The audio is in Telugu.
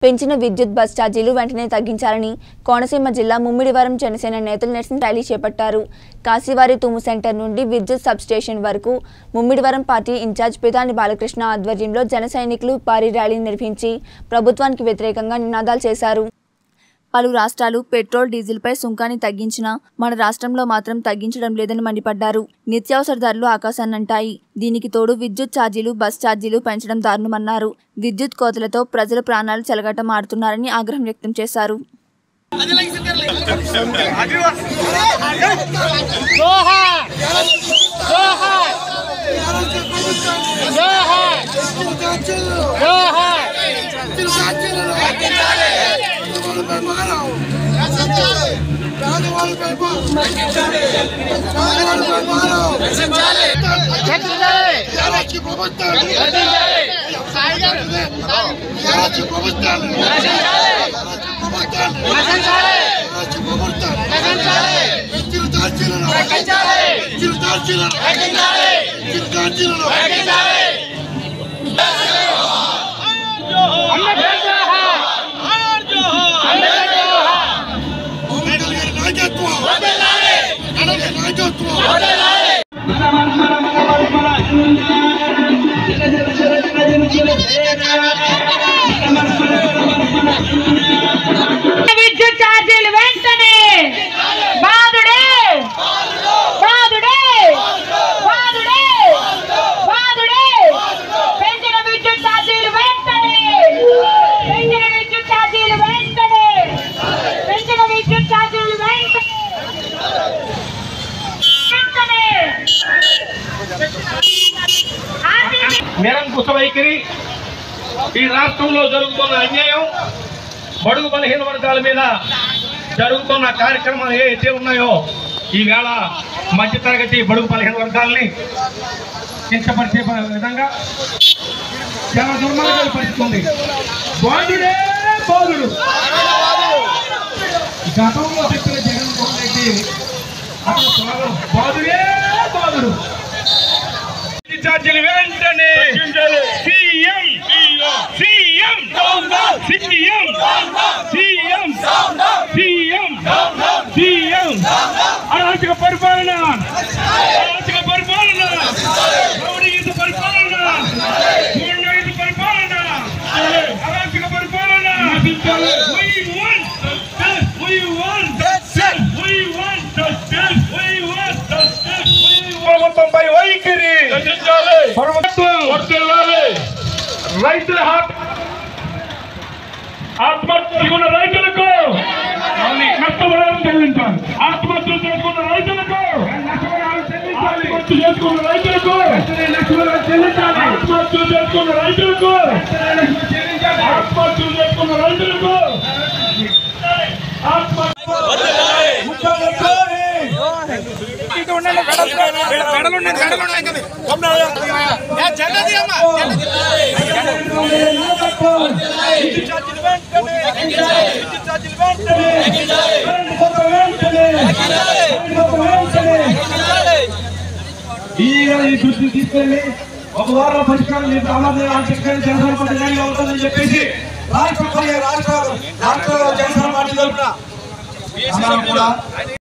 పెంచిన విద్యుత్ బస్ ఛార్జీలు వెంటనే తగ్గించాలని కోనసీమ జిల్లా ముమ్మిడివరం జనసేన నేతలు నిరసన ర్యాలీ చేపట్టారు కాశీవారి తుమ్ము సెంటర్ నుండి విద్యుత్ సబ్స్టేషన్ వరకు ముమ్మిడివరం పార్టీ ఇన్ఛార్జ్ పితాని బాలకృష్ణ ఆధ్వర్యంలో జన సైనికులు భారీ ర్యాలీ నిర్వహించి ప్రభుత్వానికి వ్యతిరేకంగా నినాదాలు చేశారు పలు రాష్ట్రాలు పెట్రోల్ డీజిల్పై సుంకాన్ని తగ్గించినా మన రాష్ట్రంలో మాత్రం తగ్గించడం లేదని మండిపడ్డారు నిత్యావసర ధరలు ఆకాశాన్నంటాయి దీనికి తోడు విద్యుత్ ఛార్జీలు బస్ ఛార్జీలు పెంచడం దారుణమన్నారు విద్యుత్ కోతలతో ప్రజల ప్రాణాలు చెలగటం ఆడుతున్నారని ఆగ్రహం వ్యక్తం చేశారు విద్యుత్ ఛార్జీలు వెంటనే బాధుడే బాధుడే బాధుడే బాధుడే పెంచిన విద్యుత్ ఛార్జీలు వెంటనే పెంచిన విద్యుత్ ఛార్జీలు వెంటనే పెంచిన విద్యుత్ ఛార్జీలు వెంటనే వెంటనే ఆర్టీసీ నిరంకుశ వైఖరి ఈ రాష్ట్రంలో జరుగుతున్న అన్యాయం బడుగు బలహీన వర్గాల మీద జరుగుతున్న కార్యక్రమాలు ఏవైతే ఉన్నాయో ఈవేళ మధ్యతరగతి బడుగు బలహీన వర్గాల్ని కించపరిచే విధంగా చాలా దుర్మార్గాలు పరిస్థితుంది బాధుడే బాధుడు గతంలో చెప్పిన జగన్మోహన్ రెడ్డి అక్కడ స్లోగన్, బాధుడే బాధుడు ఛార్జీలు వెంటనే C M C M C M C M C M C M అరాచక పరిపాలన అరాచక పరిపాలన రౌడీయుత పరిపాలన గూండాయుత పరిపాలన అరాచక పరిపాలన We want justice. We want justice. We want justice. We want justice. We want ప్రభుత్వంపై వైఖరి ప్రభుత్వం రైతుల హాట్ ఆత్మహత్య ఉన్న రైతులకు నష్టపరిహారం చెల్లించాలి ఆత్మహత్యలు చేసుకున్న రైతులకు ఆత్మహత్య చేసుకున్న రైతులకు ఆత్మహత్యలు చేసుకున్న రైతులకు ఆత్మహత్యలు చేసుకున్న రైతులకు ఆత్మహత్య ఈగా ఈ దృష్టి తీసుకెళ్లి ఒక వారం పరిష్కారం చేసి అమలు ఆర్థికంగా జనసేన పార్టీ న్యాయంగా ఉంటుందని చెప్పేసి రాష్ట్ర రాష్ట్ర రాష్ట్ర జనసేన పార్టీ తరఫున అందరం కూడా